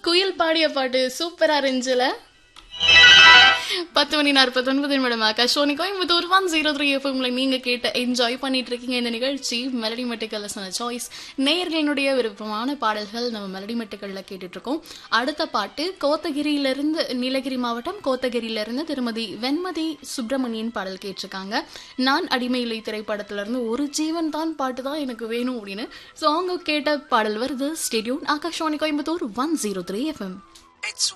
குயில் பாடிய பாட்டு சூப்பரா இருந்துச்சுல பத்து மணி நாற்பத்தொன்பது நிமிடம் Akashvani Coimbatore one zero three எஃப்எம்ல நீங்க கேட்டு என்ஜாய் பண்ணிட்டு இருக்கீங்க இந்த நிகழ்ச்சி மெலடி மெட்டுக்கல்ல சாய்ஸ் நேயர்களினுடைய விருப்பமான பாடல்கள் நம்ம மெலடி மெட்டுக்கல்ல கேட்டுட்டு இருக்கோம் அடுத்த பாட்டு கோத்தகிரியிலிருந்து நீலகிரி மாவட்டம் கோத்தகிரியிலிருந்து திருமதி வெண்மதி சுப்பிரமணியன் பாடல் கேட்டிருக்காங்க நான் அடிமையிலை திரைப்படத்திலிருந்து ஒரு ஜீவன் தான் பாட்டு தான் எனக்கு வேணும் அப்படின்னு ஸோ அவங்க கேட்ட பாடல் வருது stay tuned Akashvani Coimbatore one zero three FM It's